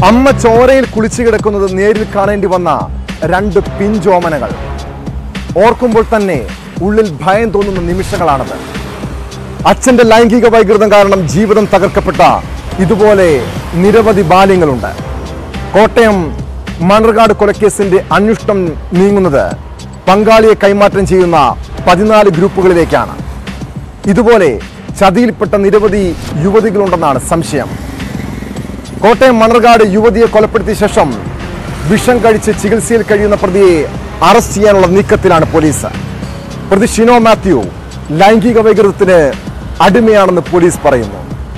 അമ്മ ചോരയിൽ കുളിച്ചു കിടക്കുന്നത് നേരിൽ കാണേണ്ടി വന്ന രണ്ട് പിഞ്ചോമനകൾ ഓർക്കുമ്പോൾ തന്നെ ഉള്ളിൽ ഭയം തോന്നുന്ന നിമിഷങ്ങളാണത് അച്ഛന്റെ ലൈംഗിക വൈകൃതം കാരണം ജീവിതം തകർക്കപ്പെട്ട ഇതുപോലെ നിരവധി ബാല്യങ്ങളുണ്ട് കോട്ടയം മണർകാട് കൊലക്കേസിന്റെ അന്വേഷണം നീങ്ങുന്നത് പങ്കാളിയെ കൈമാറ്റം ചെയ്യുന്ന പതിനാല് ഗ്രൂപ്പുകളിലേക്കാണ് ഇതുപോലെ ചതിയിൽപ്പെട്ട നിരവധി യുവതികളുണ്ടെന്നാണ് സംശയം കോട്ടയം മണർകാട് യുവതിയെ കൊലപ്പെടുത്തിയ ശേഷം വിഷം കഴിച്ച് ചികിത്സയിൽ കഴിയുന്ന പ്രതിയെ അറസ്റ്റ് ചെയ്യാനുള്ള നീക്കത്തിലാണ് പോലീസ് പ്രതി ഷിനോ മാത്യു ലൈംഗിക വൈകൃതത്തിന് അടിമയാണെന്ന് പോലീസ് പറയുന്നു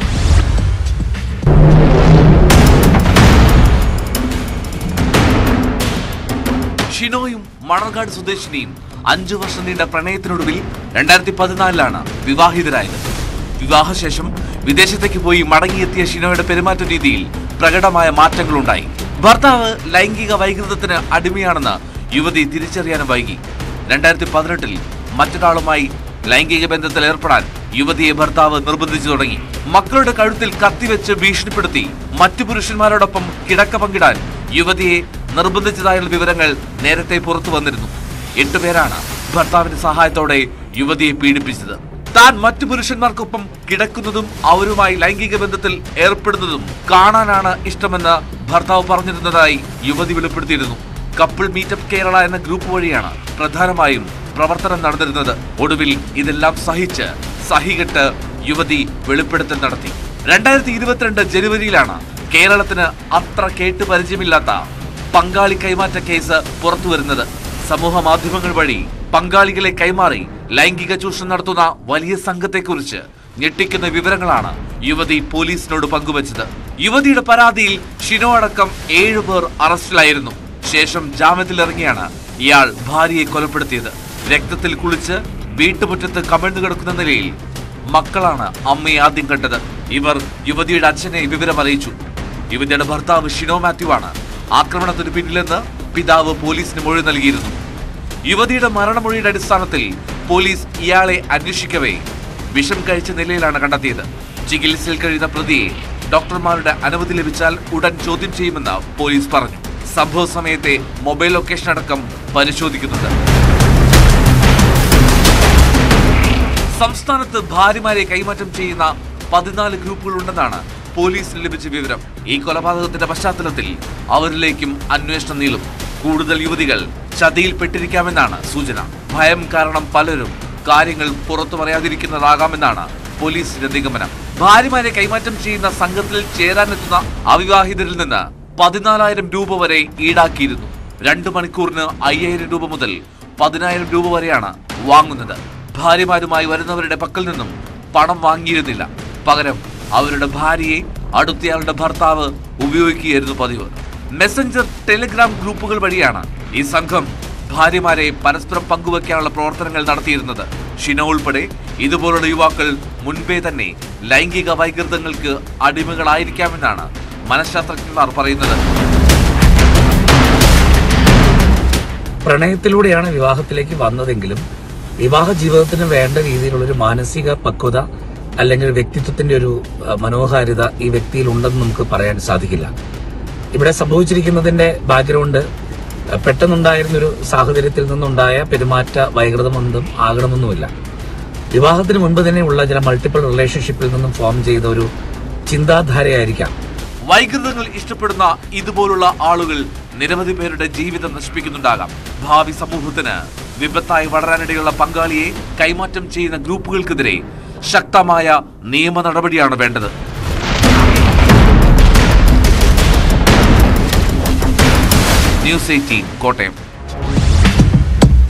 ഷിനോയും മണർകാട് സ്വദേശിനിയും അഞ്ചു വർഷം നീണ്ട പ്രണയത്തിനൊടുവിൽ രണ്ടായിരത്തി പതിനാലിലാണ് വിവാഹിതരായത് വിവാഹശേഷം വിദേശത്തേക്ക് പോയി മടങ്ങിയെത്തിയ ഷിനോയുടെ പെരുമാറ്റ രീതിയിൽ പ്രകടമായ മാറ്റങ്ങളുണ്ടായി ഭർത്താവ് ലൈംഗിക വൈകൃതത്തിന് അടിമയാണെന്ന് യുവതി തിരിച്ചറിയാനും വൈകി രണ്ടായിരത്തി പതിനെട്ടിൽ മറ്റൊരാളുമായി ലൈംഗിക ബന്ധത്തിൽ ഏർപ്പെടാൻ യുവതിയെ ഭർത്താവ് നിർബന്ധിച്ചു തുടങ്ങി മക്കളുടെ കഴുത്തിൽ കത്തിവെച്ച് ഭീഷണിപ്പെടുത്തി മറ്റു പുരുഷന്മാരോടൊപ്പം കിടക്ക പങ്കിടാൻ യുവതിയെ നിർബന്ധിച്ചതായുള്ള വിവരങ്ങൾ നേരത്തെ പുറത്തു വന്നിരുന്നു എട്ടുപേരാണ് ഭർത്താവിന്റെ സഹായത്തോടെ യുവതിയെ പീഡിപ്പിച്ചത് താൻ മറ്റു പുരുഷന്മാർക്കൊപ്പം കിടക്കുന്നതും അവരുമായി ലൈംഗിക ബന്ധത്തിൽ ഏർപ്പെടുന്നതും കാണാനാണ് ഇഷ്ടമെന്ന് ഭർത്താവ് പറഞ്ഞിരുന്നതായി യുവതി വെളിപ്പെടുത്തിയിരുന്നു കപ്പിൾ മീറ്റപ്പ് കേരള എന്ന ഗ്രൂപ്പ് വഴിയാണ് പ്രധാനമായും പ്രവർത്തനം നടന്നിരുന്നത് ഒടുവിൽ ഇതെല്ലാം സഹിച്ച് സഹികെട്ട് യുവതി വെളിപ്പെടുത്തൽ നടത്തി രണ്ടായിരത്തി ഇരുപത്തിരണ്ട് ജനുവരിയിലാണ് കേരളത്തിന് അത്ര കേട്ട് പരിചയമില്ലാത്ത പങ്കാളി കൈമാറ്റ കേസ് പുറത്തു വരുന്നത് സമൂഹ മാധ്യമങ്ങൾ വഴി പങ്കാളികളെ കൈമാറി ലൈംഗിക ചൂഷണം നടത്തുന്ന വലിയ സംഘത്തെക്കുറിച്ച് ഞെട്ടിക്കുന്ന വിവരങ്ങളാണ് യുവതി പോലീസിനോട് പങ്കുവച്ചത് യുവതിയുടെ പരാതിയിൽ ഷിനോ അടക്കം ഏഴുപേർ അറസ്റ്റിലായിരുന്നു ശേഷം ജാമ്യത്തിലിറങ്ങിയാണ് ഇയാൾ ഭാര്യയെ കൊലപ്പെടുത്തിയത് രക്തത്തിൽ കുളിച്ച് വീട്ടുമുറ്റത്ത് കമിഴ്ന്നു കിടക്കുന്ന നിലയിൽ മക്കളാണ് അമ്മയെ ആദ്യം കണ്ടത് ഇവർ യുവതിയുടെ അച്ഛനെ വിവരം അറിയിച്ചു യുവതിയുടെ ഭർത്താവ് ഷിനോ മാത്യു ആണ് ആക്രമണത്തിന് പിന്നിലെന്ന് പിതാവ് പോലീസിന് മൊഴി നൽകിയിരുന്നു യുവതിയുടെ മരണമൊഴിയുടെ അടിസ്ഥാനത്തിൽ പോലീസ് ഇയാളെ അന്വേഷിക്കവേ വിഷം കഴിച്ച നിലയിലാണ് കണ്ടെത്തിയത് ചികിത്സയിൽ കഴിയുന്ന പ്രതിയെ ഡോക്ടർമാരുടെ അനുമതി ലഭിച്ചാൽ ഉടൻ ചോദ്യം ചെയ്യുമെന്ന് പോലീസ് പറഞ്ഞു സംഭവ സമയത്തെ മൊബൈൽ ലൊക്കേഷൻ അടക്കം പരിശോധിക്കുന്നുണ്ട് സംസ്ഥാനത്ത് ഭാര്യമാരെ കൈമാറ്റം ചെയ്യുന്ന പതിനാല് ഗ്രൂപ്പുകളുണ്ടെന്നാണ് പോലീസിന് ലഭിച്ച വിവരം ഈ കൊലപാതകത്തിന്റെ പശ്ചാത്തലത്തിൽ അവരിലേക്കും അന്വേഷണം നീളും കൂടുതൽ യുവതികൾ ചതിയിൽപ്പെട്ടിരിക്കാമെന്നാണ് സൂചന ഭയം കാരണം പലരും കാര്യങ്ങൾ പുറത്തു പറയാതിരിക്കുന്നതാകാമെന്നാണ് പോലീസിന്റെ നിഗമനം ഭാര്യമാരെ കൈമാറ്റം ചെയ്യുന്ന സംഘത്തിൽ ചേരാനെത്തുന്ന അവിവാഹിതരിൽ നിന്ന് പതിനാലായിരം രൂപ വരെ ഈടാക്കിയിരുന്നു രണ്ടു മണിക്കൂറിന് അയ്യായിരം രൂപ മുതൽ പതിനായിരം രൂപ വരെയാണ് വാങ്ങുന്നത് ഭാര്യമാരുമായി വരുന്നവരുടെ പക്കൽ നിന്നും പണം വാങ്ങിയിരുന്നില്ല പകരം അവരുടെ ഭാര്യയെ അടുത്തയാളുടെ ഭർത്താവ് ഉപയോഗിക്കുകയായിരുന്നു പതിവ് മെസ്സഞ്ചർ ടെലിഗ്രാം ഗ്രൂപ്പുകൾ വഴിയാണ് ഈ സംഘം ഭാര്യമാരെ പരസ്പരം പങ്കുവയ്ക്കാനുള്ള പ്രവർത്തനങ്ങൾ നടത്തിയിരുന്നത് ഷിനോ ഉൾപ്പെടെ ഇതുപോലുള്ള യുവാക്കൾ മുൻപേ തന്നെ ലൈംഗിക വൈകൃതങ്ങൾക്ക് അടിമകളായിരിക്കാമെന്നാണ് മനഃശാസ്ത്രജ്ഞന്മാർ പറയുന്നത് പ്രണയത്തിലൂടെയാണ് വിവാഹത്തിലേക്ക് വന്നതെങ്കിലും വിവാഹ ജീവിതത്തിന് വേണ്ട രീതിയിലുള്ള ഒരു മാനസിക പക്വത അല്ലെങ്കിൽ വ്യക്തിത്വത്തിന്റെ ഒരു അഹ്, മനോഹാരിത ഈ വ്യക്തിയിൽ ഉണ്ടെന്ന് നമുക്ക് പറയാൻ സാധിക്കില്ല ഇവിടെ സംഭവിച്ചിരിക്കുന്നതിന്റെ ബാക്ക്ഗ്രൗണ്ട് അഹ്, പെട്ടെന്നുണ്ടായിരുന്ന ഒരു സാഹചര്യത്തിൽ നിന്നുണ്ടായ പെരുമാറ്റ വൈകൃതമൊന്നും ആകണമെന്നുമില്ല വിവാഹത്തിന് മുൻപ് തന്നെ ഉള്ള ചില മൾട്ടിപ്പിൾ റിലേഷൻഷിപ്പിൽ നിന്നും ഫോം ചെയ്ത ഒരു ചിന്താധാരയായിരിക്കാം വൈകൃതങ്ങൾ ഇഷ്ടപ്പെടുന്ന ഇതുപോലുള്ള ആളുകൾ നിരവധി പേരുടെ ജീവിതം നശിപ്പിക്കുന്നുണ്ടാകാം ഭാവി സമൂഹത്തിന് വിപത്തായി വളരാനിടയുള്ള പങ്കാളിയെ കൈമാറ്റം ചെയ്യുന്ന ഗ്രൂപ്പുകൾക്കെതിരെ ശക്തമായ നിയമ നടപടിയാണ് വേണ്ടത് ന്യൂസ് എയ്റ്റീൻ കോട്ടയം